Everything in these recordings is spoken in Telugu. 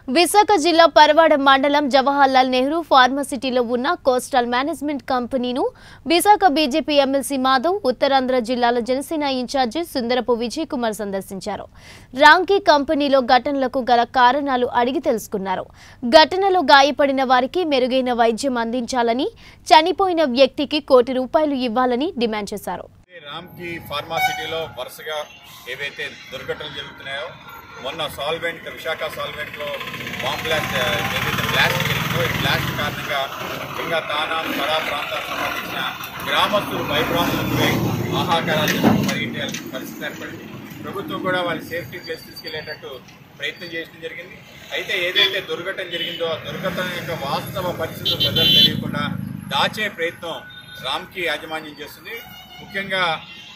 విశాఖ జిల్లా పరవాడ మండలం జవహర్లాల్ నెహ్రూ ఫార్మసిటీలో ఉన్న కోస్టల్ మేనేజ్మెంట్ కంపెనీను విశాఖ బీజేపీ ఎమ్మెల్సీ మాధవ్ ఉత్తరాంధ్ర జిల్లాల జనసేన ఇన్ఛార్జి సుందరపు విజయ్ కుమార్ సందర్శించారు రాంకీ కంపెనీలో ఘటనలకు గల కారణాలు అడిగి తెలుసుకున్నారు ఘటనలో గాయపడిన వారికి మెరుగైన వైద్యం అందించాలని చనిపోయిన వ్యక్తికి కోటి రూపాయలు ఇవ్వాలని డిమాండ్ చేశారు రామ్కి ఫార్మాసిటీలో వరుసగా ఏవైతే దుర్ఘటనలు జరుగుతున్నాయో మొన్న సాల్వెంట్ విశాఖ సాల్వెంట్లో బాంబ్ బ్లాస్ట్ ఏదైతే బ్లాస్ట్ జరిగిందో ఈ బ్లాస్ట్ కారణంగా ముఖ్యంగా తానా కడా ప్రాంతాలకు సంబంధించిన గ్రామస్తులు భయభ్రాంతులకు గురై ఆహాకారాలు పరిగెట్టే పరిస్థితి ఏర్పడింది ప్రభుత్వం కూడా వాళ్ళ సేఫ్టీ ప్లేస్ తీసుకెళ్లేటట్టు ప్రయత్నం చేయడం జరిగింది అయితే ఏదైతే దుర్ఘటన జరిగిందో ఆ దుర్ఘటన యొక్క వాస్తవ పరిస్థితులు ప్రజలు తెలియకుండా దాచే ప్రయత్నం రామ్కి యాజమాన్యం చేస్తుంది ముఖ్యంగా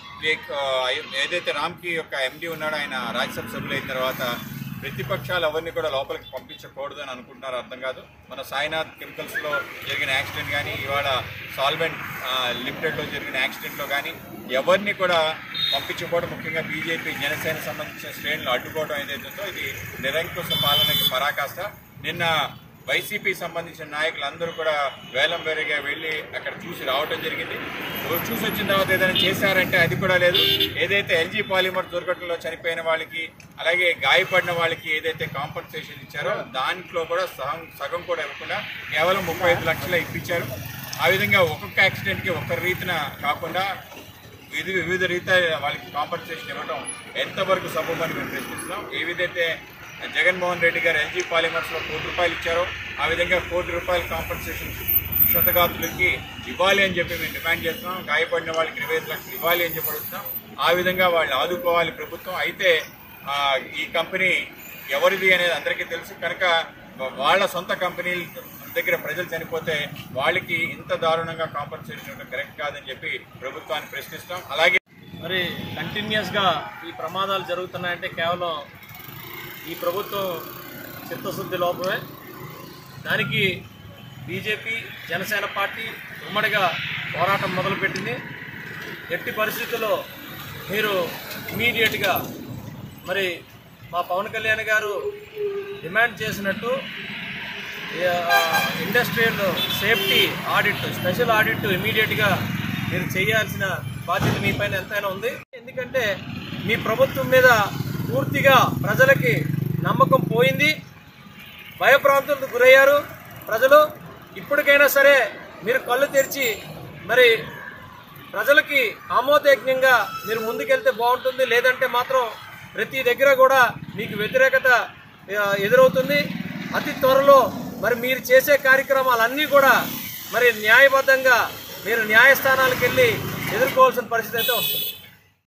ఈ- ఆ, ఏదైతే రామ్కి యొక్క ఎండి ఉన్నాడో ఆయన రాజ్యసభ సభ్యులు అయిన తర్వాత ప్రతిపక్షాలు ఎవరిని కూడా లోపలికి పంపించకూడదు అని అనుకుంటున్నారో అర్థం కాదు మన సాయినాథ్ కెమికల్స్లో జరిగిన యాక్సిడెంట్ కానీ ఇవాళ సాల్వెంట్ లిమిటెడ్లో జరిగిన యాక్సిడెంట్లో కానీ ఎవరిని కూడా పంపించకపోవడం ముఖ్యంగా బీజేపీ జనసేన సంబంధించిన శ్రేణులు అడ్డుకోవడం ఏదైతే ఉందో ఇది నిరంకుశ పాలనకి పరాకాష్ట నిన్న వైసీపీ సంబంధించిన నాయకులందరూ కూడా వేలం వేరేగా వెళ్ళి అక్కడ చూసి రావడం జరిగింది చూసి వచ్చిన తర్వాత ఏదైనా చేశారంటే అది కూడా లేదు ఏదైతే ఎల్జీ పాలిమర్ దుర్ఘటనలో చనిపోయిన వాళ్ళకి అలాగే గాయపడిన వాళ్ళకి ఏదైతే కాంపన్సేషన్ ఇచ్చారో దాంట్లో కూడా సగం సగం కూడా ఇవ్వకుండా కేవలం ముప్పై ఐదు లక్షలే ఇప్పించారు ఆ విధంగా ఒక్కొక్క యాక్సిడెంట్కి ఒక్క రీతిన కాకుండా వివిధ వివిధ రీత్యా వాళ్ళకి కాంపన్సేషన్ ఇవ్వడం ఎంతవరకు సబబని మేము ప్రశ్నిస్తున్నాం ఏ విధైతే జగన్మోహన్ రెడ్డి గారు ఎల్జీ పాలిమర్స్లో కోటి రూపాయలు ఇచ్చారో ఆ విధంగా కోటి రూపాయల కాంపన్సేషన్ క్షతగాతులకి ఇవ్వాలి అని చెప్పి మేము డిమాండ్ చేస్తున్నాం గాయపడిన వాళ్ళకి ఇరవై ఐదు లక్షలు ఇవ్వాలి అని చెప్పి అడుగుతున్నాం ఆ విధంగా వాళ్ళు ఆదుకోవాలి ప్రభుత్వం అయితే ఆ, ఈ కంపెనీ ఎవరిది అనేది అందరికీ తెలుసు కనుక వాళ్ళ సొంత కంపెనీల దగ్గర ప్రజలు చనిపోతే వాళ్ళకి ఇంత దారుణంగా కాంపన్సేషన్ ఇవ్వడం కరెక్ట్ కాదని చెప్పి ప్రభుత్వాన్ని ప్రశ్నిస్తాం అలాగే మరి కంటిన్యూస్గా ఈ ప్రమాదాలు జరుగుతున్నాయంటే కేవలం ఈ ప్రభుత్వం చిత్తశుద్ధి లోపమే దానికి బీజేపీ జనసేన పార్టీ ఉమ్మడిగా పోరాటం మొదలుపెట్టింది ఎట్టి పరిస్థితుల్లో మీరు ఇమీడియట్గా మరి మా పవన్ కళ్యాణ్ గారు డిమాండ్ చేసినట్టు industrial safety audit special audit ఇమీడియట్గా మీరు చేయాల్సిన బాధ్యత మీ పైన ఎంతైనా ఉంది ఎందుకంటే మీ ప్రభుత్వం మీద పూర్తిగా ప్రజలకి నమ్మకం పోయింది భయప్రాంతులకు గురయ్యారు ప్రజలు ఇప్పటికైనా సరే మీరు కళ్ళు తెరిచి మరి ప్రజలకి ఆమోదయజ్ఞంగా మీరు ముందుకెళ్తే బాగుంటుంది లేదంటే మాత్రం ప్రతి దగ్గర కూడా మీకు వ్యతిరేకత ఆ, ఎదురవుతుంది అతి త్వరలో మరి మీరు చేసే కార్యక్రమాలన్నీ కూడా మరి న్యాయబద్ధంగా మీరు న్యాయస్థానాలకు వెళ్ళి ఎదుర్కోవాల్సిన పరిస్థితి అయితే వస్తుంది